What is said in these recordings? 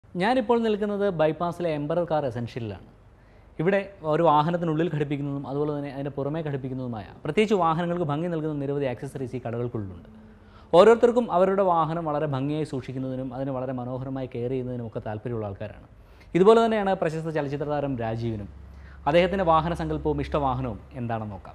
ഞാനിപ്പോൾ നിൽക്കുന്നത് ബൈപ്പാസിലെ emperor car എസൻഷ്യലിലാണ് ഇവിടെ ഒരു വാഹനത്തിനുള്ളിൽ ഘടിപ്പിക്കുന്നതും അതുപോലെ തന്നെ അതിൻ്റെ പുറമേ ഘടിപ്പിക്കുന്നതുമായ പ്രത്യേകിച്ച് വാഹനങ്ങൾക്ക് ഭംഗി നൽകുന്ന നിരവധി ആക്സസറീസ് ഈ കടകൾക്കുള്ളിലുണ്ട് ഓരോരുത്തർക്കും അവരുടെ വാഹനം വളരെ ഭംഗിയായി സൂക്ഷിക്കുന്നതിനും അതിനെ വളരെ മനോഹരമായി കെയർ ചെയ്യുന്നതിനും ഒക്കെ താല്പര്യമുള്ള ആൾക്കാരാണ് ഇതുപോലെ തന്നെയാണ് പ്രശസ്ത ചലച്ചിത്ര താരം രാജീവിനും അദ്ദേഹത്തിൻ്റെ വാഹന സങ്കല്പവും ഇഷ്ടവാഹനവും എന്താണെന്ന് നോക്കാം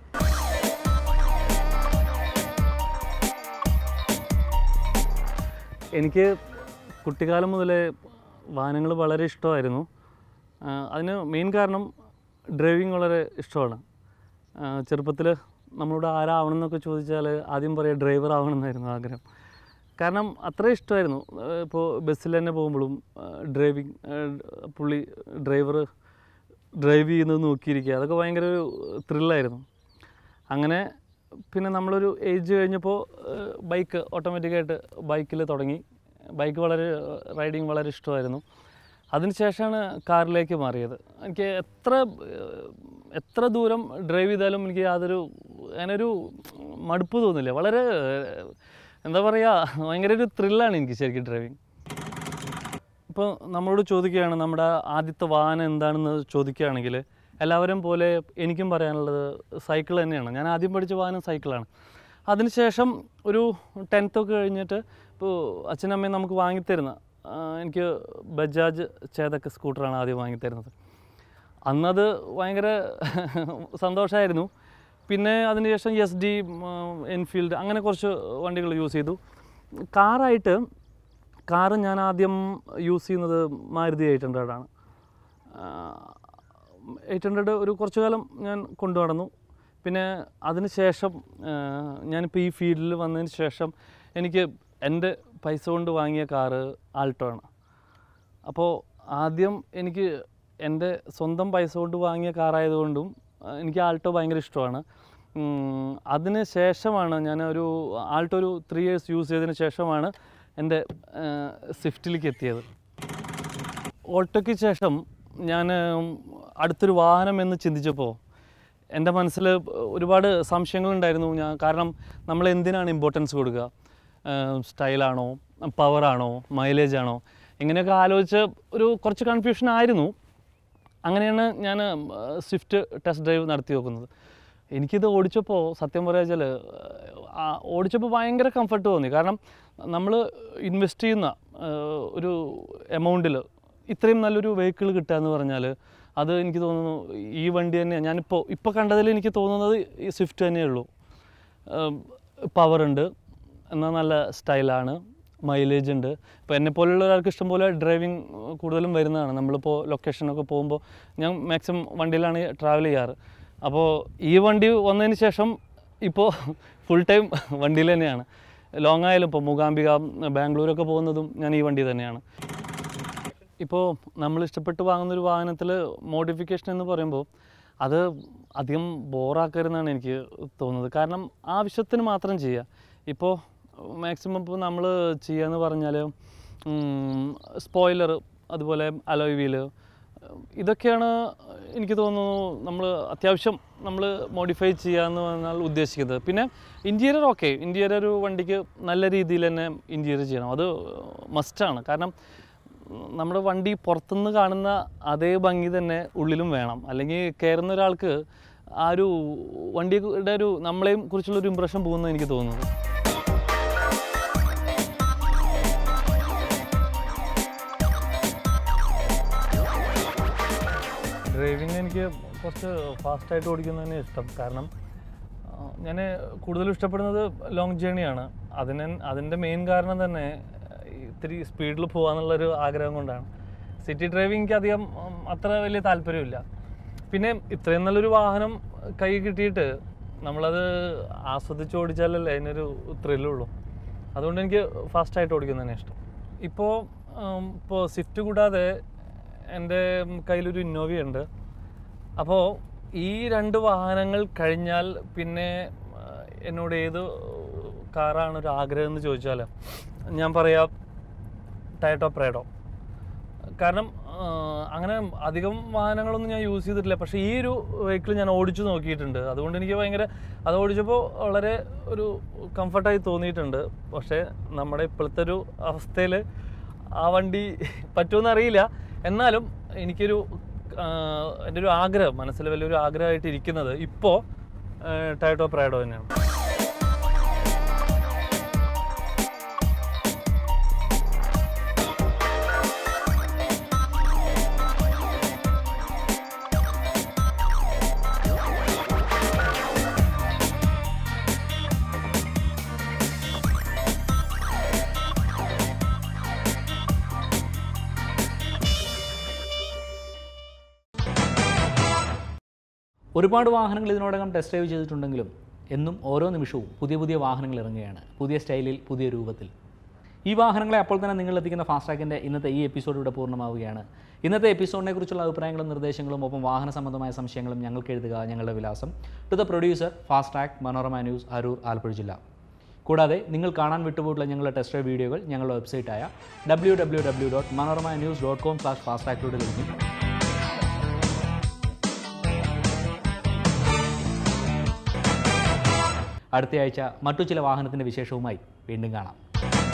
എനിക്ക് കുട്ടിക്കാലം മുതലേ വാഹനങ്ങൾ വളരെ ഇഷ്ടമായിരുന്നു ആ, അതിന് മെയിൻ കാരണം ഡ്രൈവിംഗ് വളരെ ഇഷ്ടമാണ് ചെറുപ്പത്തിൽ നമ്മളോട് ആരാവണം എന്നൊക്കെ ചോദിച്ചാൽ ആദ്യം പറയുക ഡ്രൈവർ ആവണമെന്നായിരുന്നു ആഗ്രഹം കാരണം അത്ര ഇഷ്ടമായിരുന്നു ഇപ്പോൾ ബസ്സിൽ തന്നെ പോകുമ്പോഴും ഡ്രൈവിംഗ് പുള്ളി ഡ്രൈവർ ഡ്രൈവ് ചെയ്യുന്നത് നോക്കിയിരിക്കുക അതൊക്കെ ഭയങ്കര ഒരു ത്രില്ലായിരുന്നു അങ്ങനെ പിന്നെ നമ്മളൊരു ഏജ് കഴിഞ്ഞപ്പോൾ ബൈക്ക് ഓട്ടോമാറ്റിക്കായിട്ട് ബൈക്കിൽ തുടങ്ങി ബൈക്ക് വളരെ റൈഡിങ് വളരെ ഇഷ്ടമായിരുന്നു അതിനുശേഷമാണ് കാറിലേക്ക് മാറിയത് എനിക്ക് എത്ര ഏഹ്, എത്ര ദൂരം ഡ്രൈവ് ചെയ്താലും എനിക്ക് യാതൊരു അങ്ങനെ ഒരു മടുപ്പ് തോന്നില്ല വളരെ ഏഹ്, എന്താ പറയുക ഭയങ്കര ഒരു ത്രില്ലാണ് എനിക്ക് ശരിക്കും ഡ്രൈവിങ് ഇപ്പോൾ നമ്മളോട് ചോദിക്കുകയാണ് നമ്മുടെ ആദ്യത്തെ വാഹനം എന്താണെന്ന് ചോദിക്കുകയാണെങ്കിൽ എല്ലാവരും പോലെ എനിക്കും പറയാനുള്ളത് സൈക്കിൾ തന്നെയാണ് ഞാൻ ആദ്യം പഠിച്ച വാഹനം സൈക്കിളാണ് അതിനുശേഷം ഒരു ടെൻത്തൊക്കെ കഴിഞ്ഞിട്ട് ഇപ്പോൾ അച്ഛനമ്മയും നമുക്ക് വാങ്ങിത്തരുന്ന ആ, എനിക്ക് ബജാജ് ചേതക്ക് സ്കൂട്ടറാണ് ആദ്യം വാങ്ങിത്തരുന്നത് അന്നത് ഭയങ്കര സന്തോഷമായിരുന്നു പിന്നെ അതിനുശേഷം എസ് ഡി എൻഫീൽഡ് അങ്ങനെ കുറച്ച് വണ്ടികൾ യൂസ് ചെയ്തു കാറായിട്ട് കാറ് ഞാൻ ആദ്യം യൂസ് ചെയ്യുന്നത് മാരുതി എയ്റ്റ് ഹൺഡ്രഡാണ് എയ്റ്റ് ഹൺഡ്രഡ് ഒരു കുറച്ചു കാലം ഞാൻ കൊണ്ടു നടന്നു പിന്നെ അതിന് ശേഷം ഞാനിപ്പോൾ ഈ ഫീൽഡിൽ വന്നതിന് ശേഷം എനിക്ക് എൻ്റെ പൈസ കൊണ്ട് വാങ്ങിയ കാറ് ആൾട്ടോ ആണ് അപ്പോൾ ആദ്യം എനിക്ക് എൻ്റെ സ്വന്തം പൈസ കൊണ്ട് വാങ്ങിയ കാറായതുകൊണ്ടും ആ, എനിക്ക് ആൾട്ടോ ഭയങ്കര ഇഷ്ടമാണ് ഉം, അതിന് ശേഷമാണ് ഞാൻ ഒരു ആൾട്ടോ ഒരു ത്രീ ഇയേഴ്സ് യൂസ് ചെയ്തതിന് ശേഷമാണ് എൻ്റെ ആ, സ്വിഫ്റ്റിലേക്ക് എത്തിയത് ഓട്ടോയ്ക്ക് ശേഷം ഞാൻ അടുത്തൊരു വാഹനം എന്ന് ചിന്തിച്ചപ്പോൾ എൻ്റെ മനസ്സിൽ ഒരുപാട് സംശയങ്ങളുണ്ടായിരുന്നു ഞാൻ കാരണം നമ്മൾ എന്തിനാണ് ഇമ്പോർട്ടൻസ് കൊടുക്കുക സ്റ്റൈലാണോ പവറാണോ മൈലേജ് ആണോ ഇങ്ങനെയൊക്കെ ആലോചിച്ച് ഒരു കുറച്ച് കൺഫ്യൂഷൻ ആയിരുന്നു അങ്ങനെയാണ് ഞാൻ സ്വിഫ്റ്റ് ടെസ്റ്റ് ഡ്രൈവ് നടത്തി നോക്കുന്നത് എനിക്കിത് ഓടിച്ചപ്പോൾ സത്യം പറയാ വെച്ചാൽ ഓടിച്ചപ്പോൾ ഭയങ്കര കംഫർട്ട് തോന്നി കാരണം നമ്മൾ ഇൻവെസ്റ്റ് ചെയ്യുന്ന ആ, ഒരു എമൗണ്ടിൽ ഇത്രയും നല്ലൊരു വെഹിക്കിൾ കിട്ടുക എന്ന് പറഞ്ഞാൽ അത് എനിക്ക് തോന്നുന്നു ഈ വണ്ടി തന്നെ ഞാനിപ്പോൾ ഇപ്പോൾ കണ്ടതിൽ എനിക്ക് തോന്നുന്നത് ഈ സ്വിഫ്റ്റ് തന്നെയുള്ളൂ പവറുണ്ട് എന്നാൽ നല്ല സ്റ്റൈലാണ് മൈലേജ് ഉണ്ട് ഇപ്പോൾ എന്നെ പോലുള്ള ഒരാൾക്ക് ഇഷ്ടംപോലെ ഡ്രൈവിംഗ് കൂടുതലും വരുന്നതാണ് നമ്മളിപ്പോൾ ലൊക്കേഷനൊക്കെ പോകുമ്പോൾ ഞാൻ മാക്സിമം വണ്ടിയിലാണ് ട്രാവൽ ചെയ്യാറ് അപ്പോൾ ഈ വണ്ടി വന്നതിന് ശേഷം ഇപ്പോൾ ഫുൾ ടൈം വണ്ടിയിൽ തന്നെയാണ് ലോങ് ആയാലും ഇപ്പോൾ മൂകാംബിക ബാംഗ്ലൂരൊക്കെ പോകുന്നതും ഞാൻ ഈ വണ്ടി തന്നെയാണ് ഇപ്പോൾ നമ്മൾ ഇഷ്ടപ്പെട്ട് വാങ്ങുന്നൊരു വാഹനത്തിൽ മോഡിഫിക്കേഷൻ എന്ന് പറയുമ്പോൾ അത് അധികം ബോറാക്കരുതെന്നാണ് എനിക്ക് തോന്നുന്നത് കാരണം ആവശ്യത്തിന് മാത്രം ചെയ്യുക ഇപ്പോൾ മാക്സിമം ഇപ്പോൾ നമ്മൾ ചെയ്യുകയെന്ന് പറഞ്ഞാൽ സ്പോയിലർ അതുപോലെ അലോയ് വീല് ഇതൊക്കെയാണ് എനിക്ക് തോന്നുന്നു നമ്മൾ അത്യാവശ്യം നമ്മൾ മോഡിഫൈ ചെയ്യാമെന്ന് പറഞ്ഞാൽ ഉദ്ദേശിക്കുന്നത് പിന്നെ ഇൻറ്റീരിയർ ഓക്കെ ഇൻറ്റീരിയർ ഒരു വണ്ടിക്ക് നല്ല രീതിയിൽ തന്നെ ഇൻറ്റീരിയർ ചെയ്യണം അത് മസ്റ്റാണ് കാരണം നമ്മുടെ വണ്ടി പുറത്തുനിന്ന് കാണുന്ന അതേ ഭംഗി തന്നെ ഉള്ളിലും വേണം അല്ലെങ്കിൽ കയറുന്ന ഒരാൾക്ക് ആ ഒരു വണ്ടിയുടെ ഒരു നമ്മളെയും കുറിച്ചുള്ള ഒരു ഇമ്പ്രഷൻ പോകുന്നത് എനിക്ക് തോന്നുന്നത് ഡ്രൈവിംഗ് എനിക്ക് കുറച്ച് ഫാസ്റ്റായിട്ട് ഓടിക്കുന്നതന്നെ ഇഷ്ടം കാരണം ഞാൻ കൂടുതലും ഇഷ്ടപ്പെടുന്നത് ലോങ് ജേണിയാണ് അതിന് അതിൻ്റെ മെയിൻ കാരണം തന്നെ ഇത്തിരി സ്പീഡിൽ പോകാന്നുള്ളൊരു ആഗ്രഹം കൊണ്ടാണ് സിറ്റി ഡ്രൈവിംഗ് അധികം ഉം, അത്ര വലിയ താല്പര്യമില്ല പിന്നെ ഇത്രയും നല്ലൊരു വാഹനം കൈ കിട്ടിയിട്ട് നമ്മളത് ആസ്വദിച്ച് ഓടിച്ചാലല്ലേ അതിനൊരു ത്രില്ലുള്ളൂ അതുകൊണ്ട് എനിക്ക് ഫാസ്റ്റായിട്ട് ഓടിക്കുന്നതന്നെ ഇഷ്ടം ഇപ്പോൾ ഇപ്പോൾ സ്വിഫ്റ്റ് കൂടാതെ എൻ്റെ കയ്യിലൊരു ഇന്നോവയുണ്ട് അപ്പോൾ ഈ രണ്ട് വാഹനങ്ങൾ കഴിഞ്ഞാൽ പിന്നെ ആ, എന്നോട് ഏത് കാറാണ് ഒരു ആഗ്രഹം എന്ന് ചോദിച്ചാൽ ഞാൻ പറയാം ടയറ്റോ പ്രേഡോ കാരണം ആ, അങ്ങനെ അധികം വാഹനങ്ങളൊന്നും ഞാൻ യൂസ് ചെയ്തിട്ടില്ല പക്ഷേ ഈ ഒരു വെഹിക്കിൾ ഞാൻ ഓടിച്ചു നോക്കിയിട്ടുണ്ട് അതുകൊണ്ട് എനിക്ക് ഭയങ്കര അത് ഓടിച്ചപ്പോൾ വളരെ ഒരു കംഫർട്ടായി തോന്നിയിട്ടുണ്ട് പക്ഷേ നമ്മുടെ ഇപ്പോഴത്തെ ഒരു അവസ്ഥയിൽ ആ വണ്ടി പറ്റുമെന്ന് അറിയില്ല എന്നാലും എനിക്കൊരു ആ, എൻ്റെ ഒരു ആഗ്രഹം മനസ്സിൽ വലിയൊരു ആഗ്രഹമായിട്ട് ഇരിക്കുന്നത് ഇപ്പോൾ ടയറ്റോ പ്രാഡോ തന്നെയാണ് ഒരുപാട് വാഹനങ്ങൾ ഇതിനോടകം ടെസ്റ്റ് ഡ്രൈവ് ചെയ്തിട്ടുണ്ടെങ്കിലും എന്നും ഓരോ നിമിഷവും പുതിയ പുതിയ വാഹനങ്ങൾ ഇറങ്ങുകയാണ് പുതിയ സ്റ്റൈലിൽ പുതിയ രൂപത്തിൽ ഈ വാഹനങ്ങളെ അപ്പോൾ തന്നെ നിങ്ങൾ എത്തിക്കുന്ന ഫാസ്ട്രാക്കിൻ്റെ ഇന്നത്തെ ഈ എപ്പിസോഡ് ഇവിടെ പൂർണ്ണമാവുകയാണ് ഇന്നത്തെ എപ്പിസോഡിനെ കുറിച്ചുള്ള അഭിപ്രായങ്ങളും നിർദ്ദേശങ്ങളും ഒപ്പം വാഹന സംബന്ധമായ സംശയങ്ങളും ഞങ്ങൾക്ക് എഴുതുക ഞങ്ങളുടെ വിലാസം to the producer Fasttrack Manorama news Aroor Alappuzha ജില്ല കൂടാതെ നിങ്ങൾ കാണാൻ വിട്ടുപോയിട്ടുള്ള ഞങ്ങളുടെ ടെസ്റ്റ് ഡ്രൈവ് വീഡിയോകൾ ഞങ്ങളുടെ വെബ്സൈറ്റായ W W W dot Manorama news dot com slash ഫാസ്ട്രാക്കിലൂടെ ലഭിക്കും അടുത്തയാഴ്ച മറ്റു ചില വാഹനത്തിൻ്റെ വിശേഷവുമായി വീണ്ടും കാണാം